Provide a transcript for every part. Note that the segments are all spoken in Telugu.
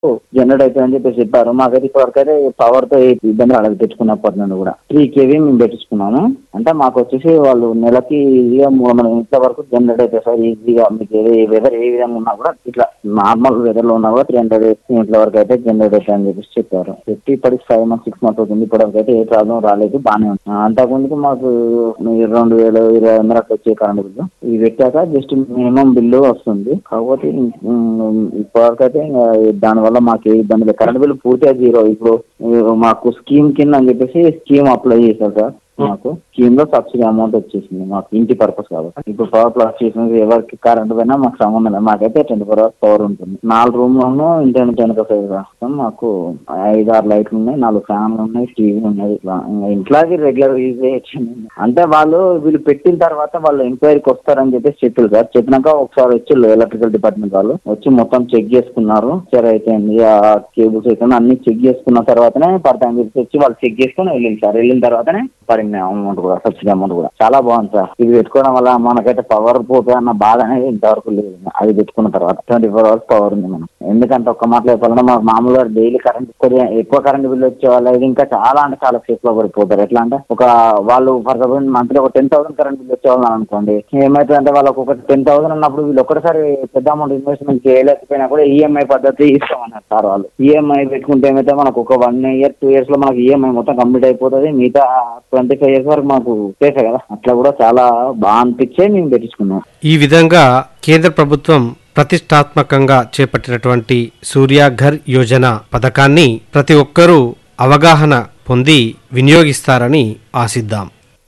జనరేట్ అవుతుందని చెప్పేసి చెప్పారు మాకైతే ఇప్పటివరకు అయితే పవర్ తో ఏ ఇబ్బంది రాలేదు తెచ్చుకున్నప్పటి నుండి కూడా త్రీ కేవీ మేము పెట్టించుకున్నాము అంటే మాకు వచ్చేసి వాళ్ళు నెలకి ఈజీగా మూడు వందల ఇంట్ల వరకు జనరేట్ అవుతాయి సార్ ఈజీగా మీకు ఏ వెదర్ ఏ విధంగా ఉన్నా కూడా ఇట్లా నార్మల్ వెదర్ లో ఉన్నా కూడా త్రీ హండ్రెడ్ ఇంట్ల వరకు అయితే జనరేట్ అవుతాయని చెప్పేసి చెప్పారు పెట్టి ఇప్పటికి ఫైవ్ మంత్స్ సిక్స్ మంత్స్ అవుతుంది ఇప్పటివరకు అయితే ఏ ప్రాబ్లం రాలేదు బాగానే ఉంది ఆ, అంతకుముందుకు మాకు ఈ రెండు వేలు ఇరవై వందలకు వచ్చే కరెంట్ బిల్లు ఇది పెట్టాక జస్ట్ మినిమం బిల్లు వస్తుంది కాకపోతే ఉమ్, ఇప్పటివరకు అయితే ఇంకా దానివల్ల మాకు ఏ ఇబ్బంది లేదు కరెంట్ బిల్లు పూర్తిగా జీరో ఇప్పుడు ఈ మాకు స్కీమ్ కింద అని చెప్పేసి స్కీమ్ అప్లై చేశారు సార్ మాకు స్కీమ్ లో సబ్సిడీ అమౌంట్ వచ్చేసింది మాకు ఇంటి పర్పస్ కాబట్టి ఇప్పుడు పవర్ ప్లస్ చేసినది ఎవరికి కరెంట్ పోయినా మాకు సంబంధం లేదు మాకైతే ట్వంటీ ఫోర్ అవర్స్ పవర్ ఉంటుంది నాలుగు రూమ్లను ఇంటి నుంచి వెనక సైడ్ రాస్తాం మాకు ఐదు ఆరు లైట్లు ఉన్నాయి నాలుగు ఫ్యాన్లు ఉన్నాయి టీవీ ఉన్నాయి ఇట్లా ఇంకా ఇంట్లోకి రెగ్యులర్ యూజ్ చేయొచ్చు అంటే వాళ్ళు వీళ్ళు పెట్టిన తర్వాత వాళ్ళు ఎంక్వైరీకి వస్తారని చెప్పేసి చెప్పారు సార్ చెప్పినాక ఒకసారి వచ్చి ఎలక్ట్రికల్ డిపార్ట్మెంట్ వాళ్ళు వచ్చి మొత్తం చెక్ చేసుకున్నారు సరే అయితే ఆ కేబుల్స్ అయితే అన్ని చెక్ చేసుకున్న తర్వాతనే పడతాయని చెప్పి వచ్చి వాళ్ళు చెక్ చేసుకుని వెళ్ళింది సార్ వెళ్ళిన తర్వాతనే పడింది అమౌంట్ కూడా సబ్సిడీ అమౌంట్ కూడా చాలా బాగుంది సార్ ఇది పెట్టుకోవడం వల్ల మనకైతే పవర్ పోతే అన్న బాధ అనేది ఇంతవరకు లేదు అది పెట్టుకున్న తర్వాత ట్వంటీ ఫోర్ అవర్స్ పవర్ ఉంది మనం ఎందుకంటే ఒక్క మాటలో చెప్పాలంటే మాకు మామూలుగా డైలీ కరెంట్ కొద్దిగా ఎక్కువ కరెంట్ బిల్ వచ్చే వాళ్ళు ఇది ఇంకా చాలా అంటే చాలా సేఫ్ లో పడిపోతారు ఎట్లా అంటే ఒక వాళ్ళు ఫర్ సపోజ్ మంత్లీ ఒక టెన్ థౌసండ్ కరెంట్ బిల్ వచ్చే వాళ్ళు అనుకోండి ఏమైతుంది అంటే వాళ్ళకి ఒక టెన్ థౌసండ్ ఉన్నప్పుడు వీళ్ళు ఒక్కసారి పెద్ద అమౌంట్ ఇన్వెస్ట్మెంట్ చేయలేకపోయినా కూడా ఈఎంఐ పద్ధతి ఇస్తామన్నారు సార్ వాళ్ళు ఈఎంఐ పెట్టుకుంటే ఏమైతే మనకు ఒక వన్ ఇయర్ టూ ఇయర్స్ లో మనకు ఈఎంఐ మొత్తం కంప్లీట్ అయిపోతుంది మిగతా ట్వంటీ ఫైవ్ ఇయర్స్ వరకు మాకు సేఫే కదా అట్లా కూడా చాలా బాగా అనిపించే మేము పెట్టించుకున్నాం ఈ విధంగా కేంద్ర ప్రభుత్వం ప్రతిష్టాత్మకంగా చేపట్టినటువంటి సూర్యాఘర్ యోజన పథకాన్ని ప్రతి ఒక్కరూ అవగాహన పొంది వినియోగిస్తారని ఆశిద్దాం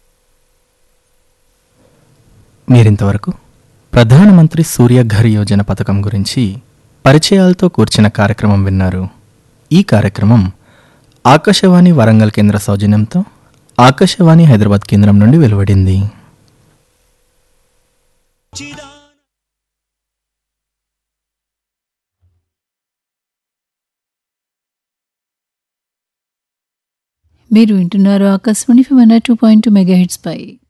మీరింతవరకు ప్రధానమంత్రి సూర్యఘర్ యోజన పథకం గురించి పరిచయాలతో కూర్చిన కార్యక్రమం విన్నారు ఈ కార్యక్రమం ఆకాశవాణి వరంగల్ కేంద్ర సౌజన్యంతో ఆకాశవాణి హైదరాబాద్ కేంద్రం నుండి వెలువడింది మీరు వింటున్నారు Akashvani one two point mega hits పై